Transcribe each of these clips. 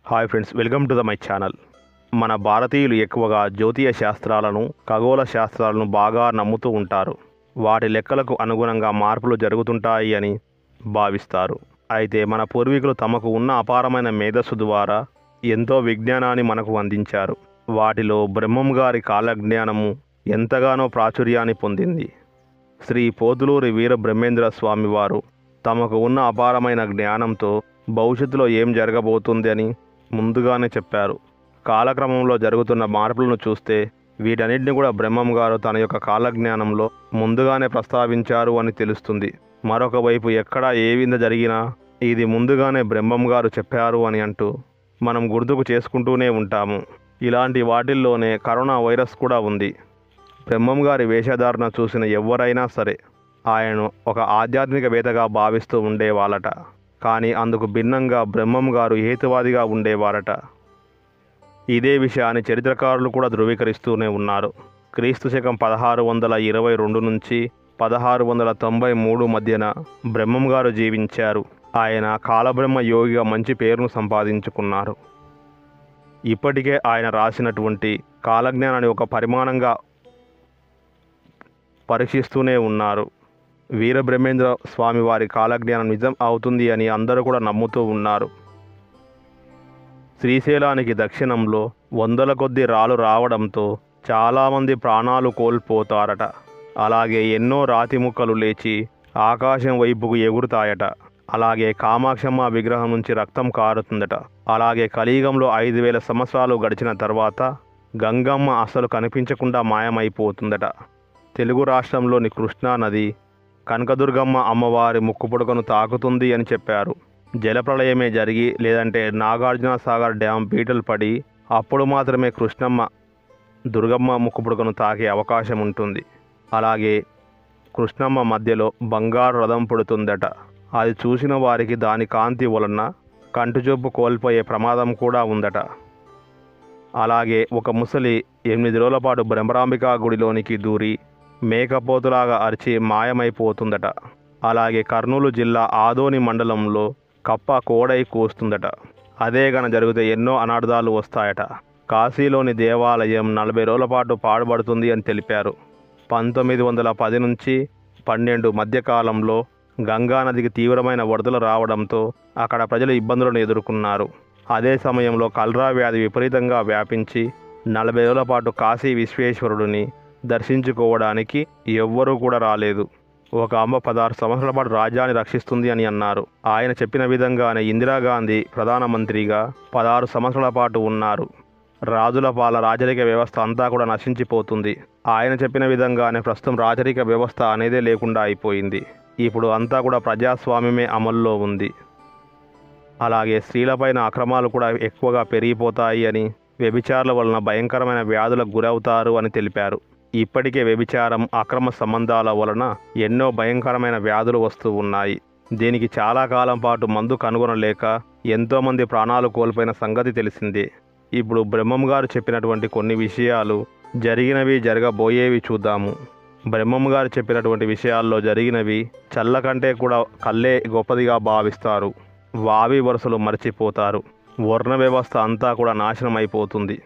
hi friends welcome to the my channel మన భారతీయులు ఎక్కువగా జ్యోతియ శాస్త్రాలను ఖగోళ శాస్త్రాలను బాగా నమ్ముతూ ఉంటారు వాటి లెక్కలకు అనుగుణంగా మార్పులు జరుగుతుంటాయి అని భావిస్తారు అయితే మన పూర్వీకులు తమకు ఉన్న అపారమైన మేధస్సు ద్వారా ఎంతో విజ్ఞానాన్ని మనకు అందించారు వాటిలో బ్రహ్మం గారి కాలజ్ఞానము ఎంతగానో ప్రాచుర్యాన్ని పొందింది శ్రీ పోతులూరి వీర బ్రహ్మేంద్ర స్వామి వారు తమకు ఉన్న అపారమైన జ్ఞానంతో భవిష్యత్తులో ఏం జరగబోతుంది అని ముందుగానే చెప్పారు కాలక్రమంలో జరుగుతున్న మార్పులను చూస్తే వీటన్నిటిని కూడా బ్రహ్మం గారు తన యొక్క కాలజ్ఞానంలో ముందుగానే ప్రస్తావించారు అని తెలుస్తుంది మరొక వైపు ఎక్కడ ఏ వింద జరిగినా ఇది ముందుగానే బ్రహ్మం గారు చెప్పారు అని అంటూ మనం గుర్తుకు చేసుకుంటూనే ఉంటాము ఇలాంటి వాటిల్లోనే కరోనా వైరస్ కూడా ఉంది బ్రహ్మం గారి వేషధారణ చూసిన ఎవరైనా సరే ఆయనను ఒక ఆధ్యాత్మికవేత్తగా భావిస్తూ ఉండేవాళ్ళట కానీ అందుకు భిన్నంగా బ్రహ్మం గారు హేతువాదిగా ఉండేవారట ఇదే విషయాన్ని చరిత్రకారులు కూడా ధృవీకరిస్తూనే ఉన్నారు క్రీస్తు శకం పదహారు వందల ఇరవై రెండు నుంచి పదహారు వందల తొంభై మూడు మధ్యన బ్రహ్మం గారు జీవించారు ఆయన కాలబ్రహ్మ యోగిగా మంచి పేరును సంపాదించుకున్నారు ఇప్పటికే ఆయన రాసినటువంటి కాలజ్ఞానాన్ని ఒక పరిమాణంగా పరీక్షిస్తూనే ఉన్నారు వీరబ్రహ్మేంద్ర స్వామి వారి కాలజ్ఞానం నిజం అవుతుంది అని అందరూ కూడా నమ్ముతూ ఉన్నారు శ్రీశైలానికి దక్షిణంలో వందల కొద్ది రాళ్ళు రావడంతో చాలామంది ప్రాణాలు కోల్పోతారట అలాగే ఎన్నో రాతి ముక్కలు లేచి ఆకాశం వైపుకు ఎగురుతాయట అలాగే కామాక్షమ్మ విగ్రహం నుంచి రక్తం కారుతుందట అలాగే కలియుగంలో ఐదు వేల సంవత్సరాలు గడిచిన తర్వాత గంగమ్మ అసలు కనిపించకుండా మాయమైపోతుందట తెలుగు రాష్ట్రంలోని కృష్ణా నది కనకదుర్గమ్మ అమ్మవారి ముక్కుపుడకను తాకుతుంది అని చెప్పారు జలప్రళయమే జరిగి లేదంటే నాగార్జున సాగర్ డ్యాం బీటలు పడి అప్పుడు మాత్రమే కృష్ణమ్మ దుర్గమ్మ ముక్కుపుడకను తాకే అవకాశం ఉంటుంది అలాగే కృష్ణమ్మ మధ్యలో బంగారు రథం పుడుతుందట అది చూసిన వారికి దాని కాంతి వలన కంటిచూపు కోల్పోయే ప్రమాదం కూడా ఉందట అలాగే ఒక ముసలి ఎనిమిది రోజుల పాటు బ్రహ్మరాంబికా గుడిలోనికి దూరి మేకపోతులాగా అరిచి మాయమైపోతుందట అలాగే కర్నూలు జిల్లా ఆదోని మండలంలో కప్ప కోడై కూస్తుందట అదే గన జరిగితే ఎన్నో అనార్థాలు వస్తాయట కాశీలోని దేవాలయం నలభై రోజుల పాటు పాడుబడుతుంది అని తెలిపారు పంతొమ్మిది వందల పది నుంచి పన్నెండు మధ్యకాలంలో గంగానదికి తీవ్రమైన వరదలు రావడంతో అక్కడ ప్రజలు ఇబ్బందులను ఎదుర్కొన్నారు అదే సమయంలో కల్రా వ్యాధి విపరీతంగా వ్యాపించి నలభై రోజుల పాటు కాశీ విశ్వేశ్వరుడిని దర్శించుకోవడానికి ఎవ్వరూ కూడా రాలేదు ఒక అమ్మ పదహారు సంవత్సరాల పాటు రాజ్యాన్ని రక్షిస్తుంది అని అన్నారు ఆయన చెప్పిన విధంగానే ఇందిరాగాంధీ ప్రధానమంత్రిగా పదహారు సంవత్సరాల పాటు ఉన్నారు రాజుల పాల రాజరిక వ్యవస్థ అంతా కూడా నశించిపోతుంది ఆయన చెప్పిన విధంగానే ప్రస్తుతం రాజరిక వ్యవస్థ అనేదే లేకుండా అయిపోయింది ఇప్పుడు అంతా కూడా ప్రజాస్వామ్యమే అమల్లో ఉంది అలాగే స్త్రీలపైన అక్రమాలు కూడా ఎక్కువగా పెరిగిపోతాయి అని వ్యభిచారుల వలన భయంకరమైన వ్యాధులకు గురవుతారు అని తెలిపారు ఇప్పటికే వ్యభిచారం అక్రమ సంబంధాల వలన ఎన్నో భయంకరమైన వ్యాధులు వస్తూ ఉన్నాయి దీనికి చాలా కాలం పాటు మందు కనుగొనలేక ఎంతోమంది ప్రాణాలు కోల్పోయిన సంగతి తెలిసిందే ఇప్పుడు బ్రహ్మం గారు చెప్పినటువంటి కొన్ని విషయాలు జరిగినవి జరగబోయేవి చూద్దాము బ్రహ్మం గారు చెప్పినటువంటి విషయాల్లో జరిగినవి చల్ల కంటే కూడా కళ్ళే గొప్పదిగా భావిస్తారు వావి వరుసలు మర్చిపోతారు వర్ణ వ్యవస్థ అంతా కూడా నాశనం అయిపోతుంది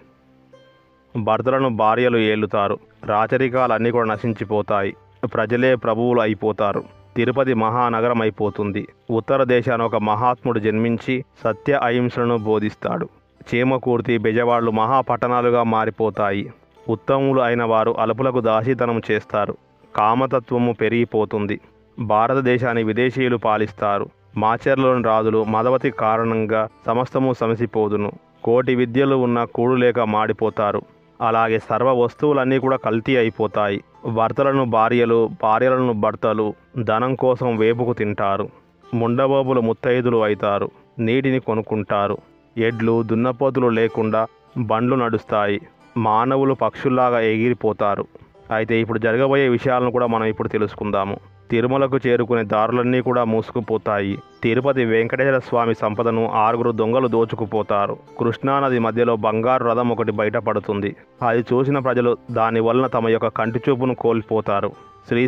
భర్తలను భార్యలు ఏలుతారు రాచరికాలన్నీ కూడా నశించిపోతాయి ప్రజలే ప్రభువులు అయిపోతారు తిరుపతి మహానగరం అయిపోతుంది ఉత్తర దేశాన ఒక మహాత్ముడు జన్మించి సత్య అహింసలను బోధిస్తాడు చీమకూర్తి బెజవాళ్లు మహాపట్టణాలుగా మారిపోతాయి ఉత్తములు అయిన వారు అలుపులకు దాసీతనం చేస్తారు కామతత్వము పెరిగిపోతుంది భారతదేశాన్ని విదేశీయులు పాలిస్తారు మాచర్లోని రాజులు మదవతి కారణంగా సమస్తము సమసిపోదును కోటి విద్యలు ఉన్న కూడు లేక మాడిపోతారు అలాగే సర్వ వస్తువులన్నీ కూడా కల్తీ అయిపోతాయి భర్తలను భార్యలు భార్యలను భర్తలు ధనం కోసం వేపుకు తింటారు ముండబాబులు ముత్తైదులు అవుతారు నీటిని కొనుక్కుంటారు ఎడ్లు దున్నపోతులు లేకుండా బండ్లు నడుస్తాయి మానవులు పక్షుల్లాగా ఎగిరిపోతారు అయితే ఇప్పుడు జరగబోయే విషయాలను కూడా మనం ఇప్పుడు తెలుసుకుందాము తిరుమలకు చేరుకునే దారులన్నీ కూడా మూసుకుపోతాయి తిరుపతి వెంకటేశ్వర స్వామి సంపదను ఆరుగురు దొంగలు దోచుకుపోతారు కృష్ణానది మధ్యలో బంగారు రథం ఒకటి బయటపడుతుంది అది చూసిన ప్రజలు దాని వలన తమ యొక్క కంటి చూపును కోల్పోతారు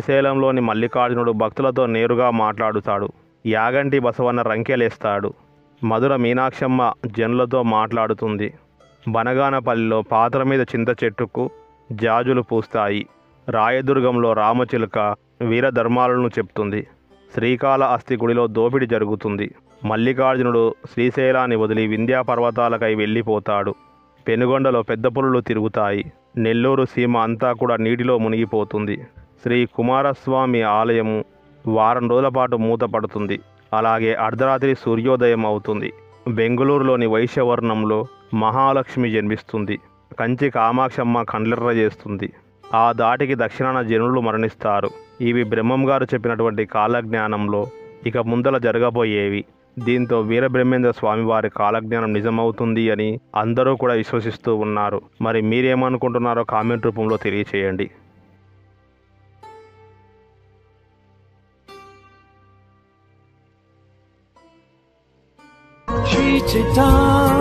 శ్రీశైలంలోని మల్లికార్జునుడు భక్తులతో నేరుగా మాట్లాడుతాడు యాగంటి బసవన్న రంకెలేస్తాడు మధుర మీనాక్షమ్మ జనులతో మాట్లాడుతుంది బనగానపల్లిలో పాత్ర మీద చింత చెట్టుకు జాజులు పూస్తాయి రాయదుర్గంలో రామచిలుక వీరధర్మాలను చెప్తుంది శ్రీకాళ అస్థి గుడిలో దోపిడి జరుగుతుంది మల్లికార్జునుడు శ్రీశైలాన్ని వదిలి వింధ్యా పర్వతాలకై వెళ్ళిపోతాడు పెనుగొండలో పెద్ద పులులు తిరుగుతాయి నెల్లూరు సీమ అంతా కూడా నీటిలో మునిగిపోతుంది శ్రీ కుమారస్వామి ఆలయము వారం రోజుల పాటు మూతపడుతుంది అలాగే అర్ధరాత్రి సూర్యోదయం అవుతుంది బెంగళూరులోని వైశ్యవర్ణంలో మహాలక్ష్మి జన్మిస్తుంది కంచి కామాక్షమ్మ కండ్లెర్ర చేస్తుంది ఆ దాటికి దక్షిణాన జనులు మరణిస్తారు ఇవి బ్రహ్మం గారు చెప్పినటువంటి కాలజ్ఞానంలో ఇక ముందల జరగబోయేవి దీంతో వీరబ్రహ్మేంద్ర స్వామి వారి కాలజ్ఞానం నిజమవుతుంది అని అందరూ కూడా విశ్వసిస్తూ ఉన్నారు మరి మీరేమనుకుంటున్నారో కామెంట్ రూపంలో తెలియచేయండి Sri Chaitanya